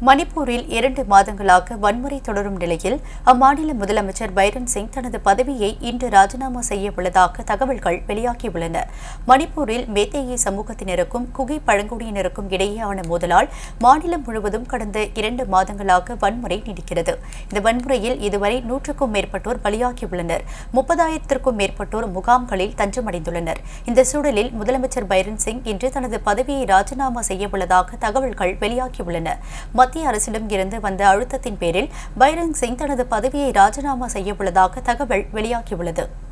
மணிப்பூரில் இரண்டு மாதங்களாக வன்முறை தொடரும் நிலையில் அம்மாநில முதலமைச்சர் பைரன் சிங் தனது பதவியை இன்று ராஜினாமா செய்ய உள்ளதாக தகவல்கள் வெளியாகியுள்ளன மணிப்பூரில் மேத்தேயி சமூகத்தினருக்கும் குகி பழங்குடியினருக்கும் இடையேயான மோதலால் மாநிலம் முழுவதும் கடந்த இரண்டு மாதங்களாக வன்முறை நீடிக்கிறது இந்த வன்முறையில் இதுவரை நூற்றுக்கும் மேற்பட்டோர் பலியாகியுள்ளனர் முப்பதாயிரத்திற்கும் மேற்பட்டோர் முகாம்களில் தஞ்சமடைந்துள்ளனர் இந்த சூழலில் முதலமைச்சர் பைரன் சிங் இன்று தனது பதவியை ராஜினாமா செய்யவுள்ளதாக தகவல்கள் வெளியாகியுள்ளன மத்திய அரசிடம் இருந்து வந்த அழுத்தத்தின் பேரில் பைரன் சிங் தனது பதவியை ராஜினாமா செய்யவுள்ளதாக தகவல் வெளியாகியுள்ளது